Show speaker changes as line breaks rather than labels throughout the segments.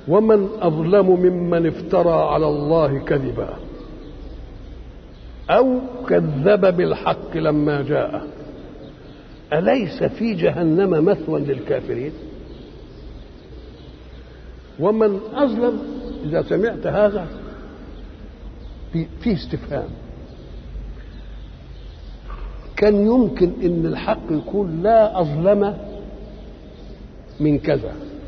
ومن أظلم ممن افترى على الله كذبا أو كذب بالحق لما جاءه أليس في جهنم مثوى للكافرين ومن أظلم إذا سمعت هذا في استفهام كان يمكن ان الحق يكون لا اظلم من كذا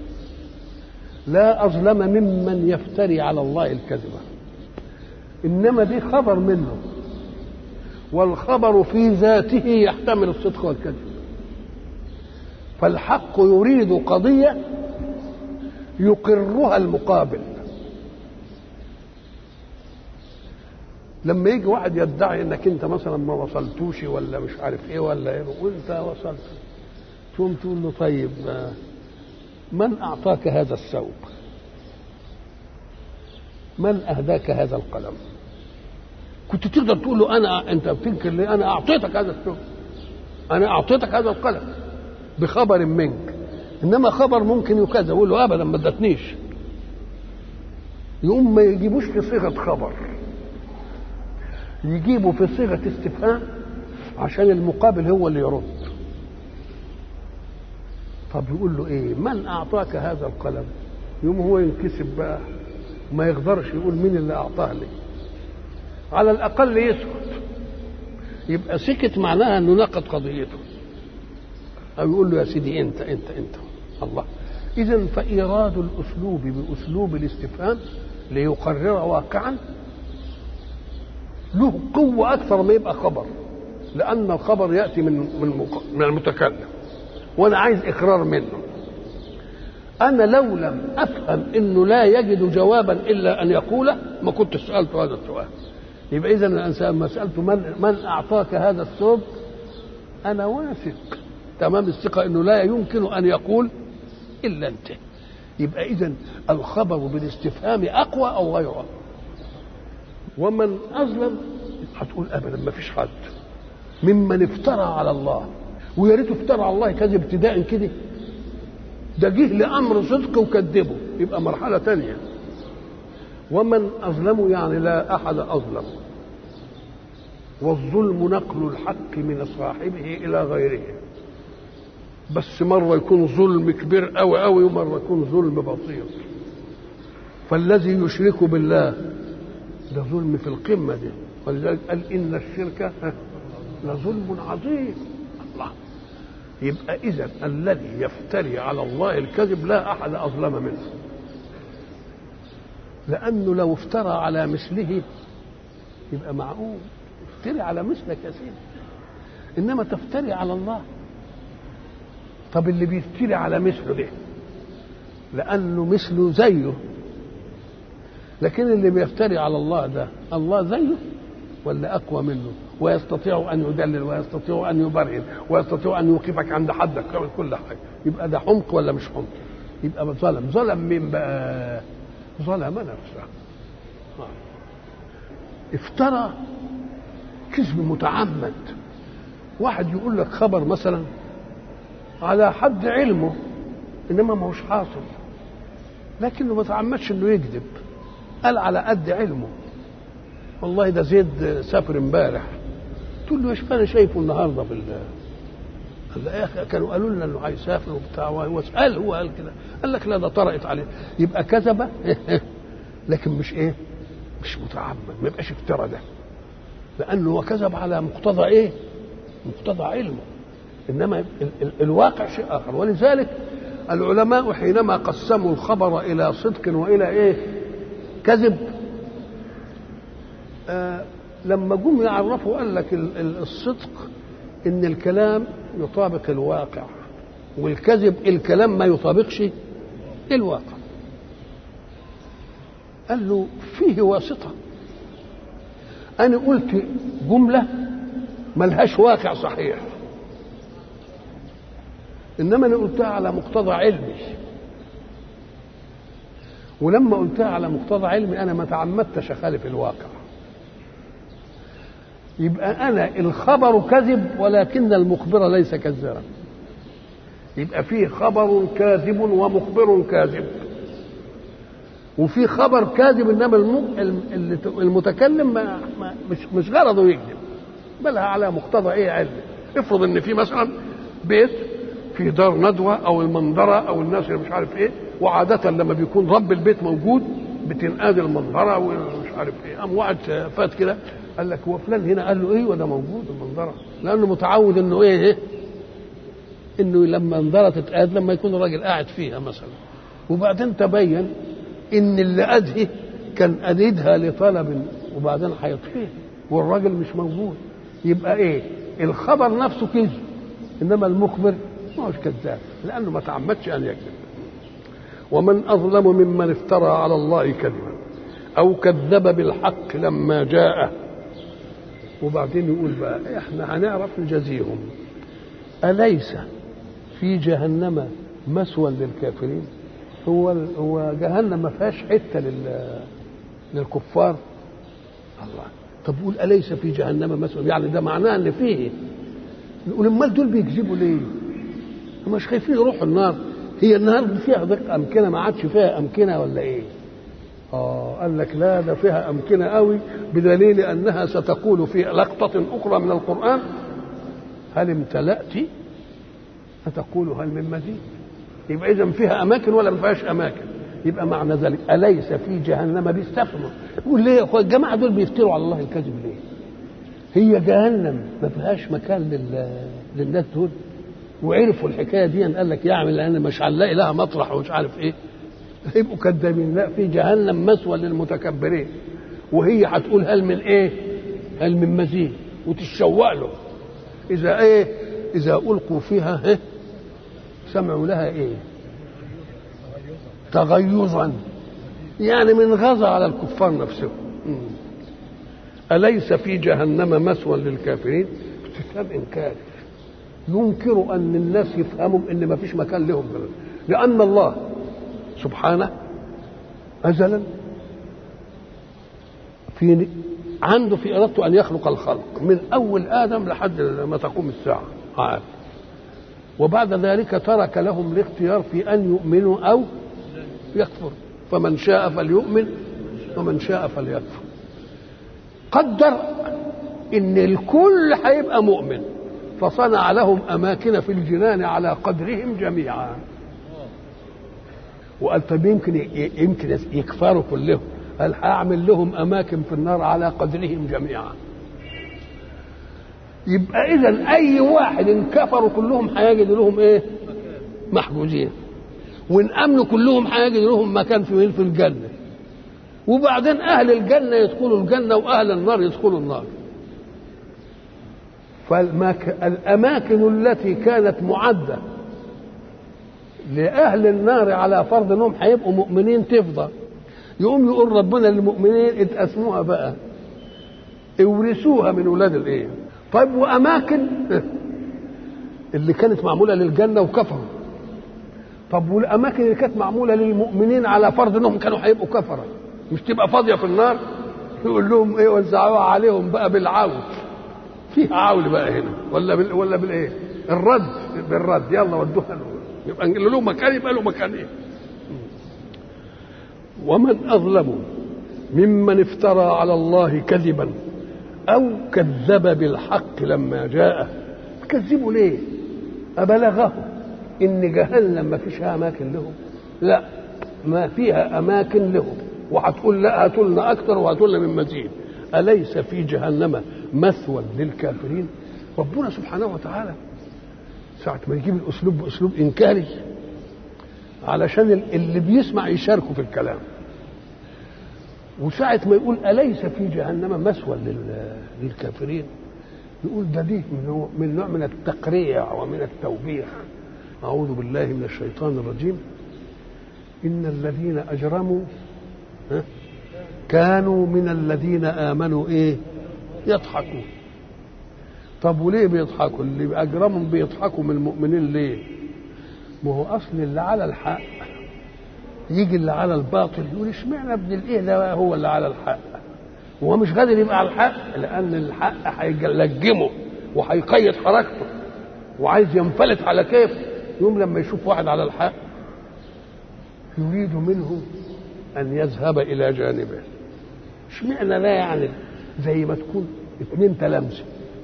لا اظلم ممن يفتري على الله الكذبه انما دي خبر منه والخبر في ذاته يحتمل الصدق والكذب فالحق يريد قضيه يقرها المقابل لما يجي واحد يدعي انك انت مثلا ما وصلتوش ولا مش عارف ايه ولا ايه وانت وصلت تقوم تقول له طيب من اعطاك هذا الثوب من اهداك هذا القلم كنت تقدر تقول له انا انت بتنكر ليه انا اعطيتك هذا الثوب انا اعطيتك هذا القلم بخبر منك انما خبر ممكن يكذب يقول له ابدا ما ادتنيش يقوم ما يجيبوش في صيغه خبر يجيبوا في صيغه استفهام عشان المقابل هو اللي يرد طب يقول له ايه من اعطاك هذا القلم يوم هو ينكسب بقى ما يقدرش يقول مين اللي اعطاه لي على الاقل يسكت يبقى سكت معناها انه نقد قضيته او يقول له يا سيدي انت انت انت الله اذا فايراد الاسلوب باسلوب الاستفهام ليقرر واقعا له قوه اكثر ما يبقى خبر لان الخبر ياتي من من من المتكلم وانا عايز اقرار منه انا لو لم افهم انه لا يجد جوابا الا ان يقوله ما كنت سالته هذا السؤال يبقى اذا الانسان ما سالته من من اعطاك هذا الثوب انا واثق تمام الثقه انه لا يمكن ان يقول الا انت يبقى اذا الخبر بالاستفهام اقوى او غير اقوى ومن اظلم هتقول ابدا ما فيش حد ممن افترى على الله ويا ريته افترى على الله كذب ابتداء كده ده جه لامر صدق وكذبه يبقى مرحله ثانيه ومن اظلم يعني لا احد اظلم والظلم نقل الحق من صاحبه الى غيره بس مره يكون ظلم كبير قوي قوي ومره يكون ظلم بسيط فالذي يشرك بالله ده ظلم في القمه دي ولذلك قال ان الشرك لظلم عظيم الله يبقى اذا الذي يفتري على الله الكذب لا احد اظلم منه لانه لو افترى على مثله يبقى معقول افتري على مثلك يا سيدي انما تفتري على الله طب اللي بيفتري على مثله ده لانه مثله زيه لكن اللي بيفتري على الله ده الله زيه ولا اقوى منه ويستطيع ان يدلل ويستطيع ان يبرهن ويستطيع ان يوقفك عند حدك كل حاجه يبقى ده حمق ولا مش حمق يبقى ظلم ظلم مين بقى ظلم نفسه افترى كذب متعمد واحد يقول لك خبر مثلا على حد علمه انما ما هوش حاصل لكنه ما تعمدش انه يكذب قال على قد علمه والله ده زيد سافر امبارح تقول له ايش انا شايفه النهارده في قال يا اخي كانوا قالوا لنا انه هيسافر وبتاع واسال هو قال كده قال لك لا ده طرقت عليه يبقى كذب لكن مش ايه مش متعمد ما يبقاش افترى ده لانه هو كذب على مقتضى ايه مقتضى علمه انما ال ال الواقع شيء اخر ولذلك العلماء حينما قسموا الخبر الى صدق والى ايه كذب آه لما جم يعرفوا قال لك الصدق ان الكلام يطابق الواقع والكذب الكلام ما يطابقش الواقع قال له فيه واسطة أنا قلت جملة ملهاش واقع صحيح إنما أنا قلتها على مقتضى علمي ولما قلتها على مقتضى علمي أنا ما تعمدتش أخالف الواقع يبقى أنا الخبر كذب ولكن المخبر ليس كذابا يبقى فيه خبر كاذب ومخبر كاذب وفي خبر كاذب انما المتكلم ما ما مش مش غرضه يكذب بل على مقتضى ايه علم افرض ان في مثلا بيت في دار ندوه او المنظره او الناس اللي مش عارف ايه وعاده لما بيكون رب البيت موجود بتنقاد المنظره ومش عارف ايه قام واحد فات كده قال لك هو فلان هنا قال له ايه وده موجود المنظره لانه متعود انه ايه, إيه؟ انه لما منظره تتقاد لما يكون الراجل قاعد فيها مثلا وبعدين تبين ان اللي ادهي كان اديدها لطلب وبعدين هيطفيه والراجل مش موجود يبقى ايه الخبر نفسه كذب انما المخبر ما هوش كذاب لانه ما تعمدش ان يكذب ومن اظلم ممن افترى على الله كذبا او كذب بالحق لما جاءه وبعدين يقول بقى احنا هنعرف نجازيهم اليس في جهنم مثوى للكافرين هو هو جهنم ما فيهاش حته لل للكفار الله طب قول اليس في جهنم مثوى يعني ده معناه ان فيه نقول امال دول بيكذبوا ليه؟ مش خايفين يروحوا النار هي النار فيها ضيق امكنه ما عادش فيها امكنه ولا ايه؟ اه قال لك لا ده فيها امكنه قوي بدليل انها ستقول في لقطه اخرى من القران هل امتلأت فتقول هل من مزيد يبقى اذا فيها اماكن ولا ما فيهاش اماكن يبقى معنى ذلك اليس في جهنم بيستفهموا يقول ليه يا اخويا الجماعه دول بيفتروا على الله الكذب ليه هي جهنم ما فيهاش مكان لل... للناس دول وعرفوا الحكايه دي قال لك يعمل لان مش هنلاقي لها مطرح ومش عارف ايه يبقوا كذابين لا في جهنم مسوى للمتكبرين وهي هتقول هل من ايه هل من مزيد وتتشوق له اذا ايه اذا القوا فيها ايه سمعوا لها ايه تغيظا يعني من غزا على الكفار نفسهم أليس في جهنم مثوى للكافرين استفهام إنكار ينكر أن الناس يفهموا أن ما فيش مكان لهم لأن الله سبحانه أزلا في عنده في إرادته أن يخلق الخلق من أول آدم لحد ما تقوم الساعة عارف وبعد ذلك ترك لهم الاختيار في أن يؤمنوا أو يكفر فمن شاء فليؤمن ومن شاء فليكفر قدر ان الكل هيبقى مؤمن فصنع لهم اماكن في الجنان على قدرهم جميعا وقال طب يمكن يمكن يكفروا كلهم قال هعمل لهم اماكن في النار على قدرهم جميعا يبقى اذا اي واحد ان كفروا كلهم هيجد لهم ايه محجوزين وان امنوا كلهم هيجد لهم مكان في في الجنه وبعدين اهل الجنه يدخلوا الجنه واهل النار يدخلوا النار فالاماكن التي كانت معده لاهل النار على فرض انهم هيبقوا مؤمنين تفضى يقوم يقول ربنا للمؤمنين اتقسموها بقى اورثوها من ولاد الايه طيب واماكن اللي كانت معموله للجنه وكفروا طب والاماكن اللي كانت معموله للمؤمنين على فرض انهم كانوا هيبقوا كفره مش تبقى فاضيه في النار يقول لهم ايه وزعوها عليهم بقى بالعول فيها عول بقى هنا ولا بال ولا بالايه الرد بالرد يلا ودوها له يبقى له مكان يبقى له مكان ايه ومن اظلم ممن افترى على الله كذبا او كذب بالحق لما جاءه كذبوا ليه أبلغه إن جهنم ما فيش أماكن لهم لا ما فيها أماكن لهم وهتقول لا هاتوا لنا أكثر وهاتوا لنا من مزيد أليس في جهنم مثوى للكافرين ربنا سبحانه وتعالى ساعة ما يجيب الأسلوب بأسلوب إنكاري علشان اللي بيسمع يشاركوا في الكلام وساعة ما يقول أليس في جهنم مثوى للكافرين يقول ده دي من نوع من التقريع ومن التوبيخ أعوذ بالله من الشيطان الرجيم إن الذين أجرموا كانوا من الذين آمنوا إيه يضحكوا طب وليه بيضحكوا اللي أجرمهم بيضحكوا من المؤمنين ليه ما هو أصل اللي على الحق يجي اللي على الباطل يقول اشمعنى ابن الايه ده هو اللي على الحق وهو مش قادر يبقى على الحق لان الحق هيلجمه وهيقيد حركته وعايز ينفلت على كيف يوم لما يشوف واحد على الحق يريد منه ان يذهب الى جانبه اشمعنى لا يعني زي ما تكون اثنين تلامذه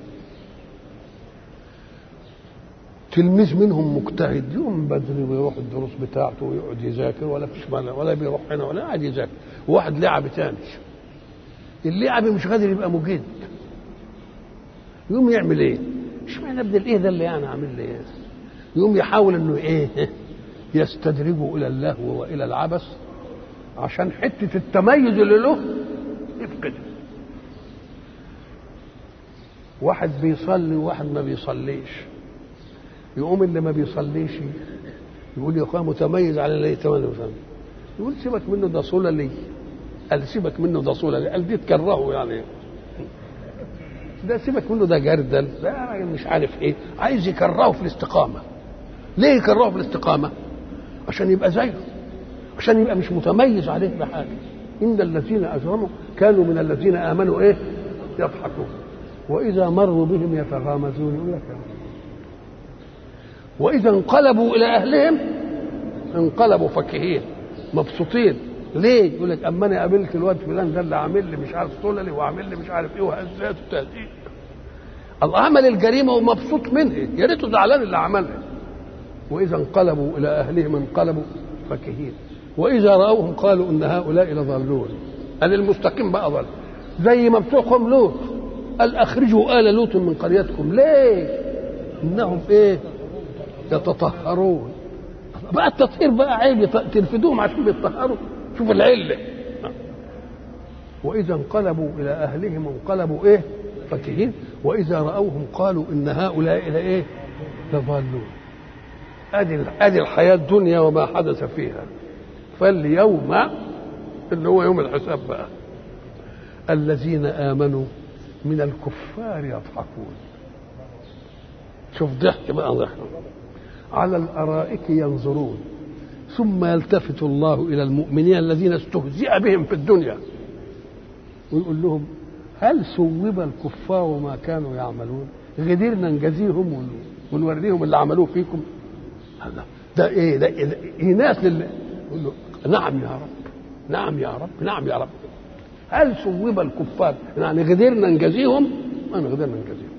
تلميذ منهم مجتهد يوم بدري ويروح الدروس بتاعته ويقعد يذاكر ولا فيش مانع ولا بيروح هنا ولا قاعد يذاكر وواحد لعب تاني اللعب مش قادر يبقى مجد يقوم يعمل ايه؟ اشمعنى ابن الايه ده اللي يعني عامل لي ايه؟ يقوم يحاول انه ايه؟ يستدرجه الى اللهو والى العبث عشان حته التميز اللي له يفقده واحد بيصلي وواحد ما بيصليش يقوم اللي ما بيصليش يقول يا اخويا متميز على اللي يتميز يقول سيبك منه ده صوله لي قال سيبك منه ده صوله لي قال دي تكرهه يعني ده سيبك منه ده جردل ده راجل مش عارف ايه عايز يكرهه في الاستقامه ليه يكرهه في الاستقامه عشان يبقى زيه عشان يبقى مش متميز عليه بحاجه ان الذين اجرموا كانوا من الذين امنوا ايه يضحكون واذا مروا بهم يتغامزون يقول لك واذا انقلبوا الى اهلهم انقلبوا فكهين مبسوطين ليه؟ يقول لك اما انا قابلت الواد فلان ده اللي عامل لي مش عارف سللي وعامل لي مش عارف ايه وهزات وتهزيق الله عمل الجريمه ومبسوط منها يا ريته زعلان اللي عملها واذا انقلبوا الى اهلهم انقلبوا فكهين واذا راوهم قالوا ان هؤلاء لضالون قال المستقيم بقى ضل زي ما بتوع قوم لوط قال اخرجوا ال لوط من قريتكم ليه؟ انهم ايه؟ يتطهرون بقى التطهير بقى عيب ترفدوهم عشان بيتطهروا شوف العله واذا انقلبوا الى اهلهم انقلبوا ايه فكهين واذا راوهم قالوا ان هؤلاء الى ايه لضالون ادي ادي الحياه الدنيا وما حدث فيها فاليوم اللي هو يوم الحساب بقى الذين امنوا من الكفار يضحكون شوف ضحك بقى ضحك على الارائك ينظرون ثم يلتفت الله الى المؤمنين الذين استهزئ بهم في الدنيا ويقول لهم هل ثوب الكفار ما كانوا يعملون غدرنا نجازيهم ونوريهم اللي عملوه فيكم هذا ده ايه ده إناث لل يقول له نعم يا رب نعم يا رب نعم يا رب هل ثوب الكفار يعني غدرنا نجازيهم ما قدرنا نجازيهم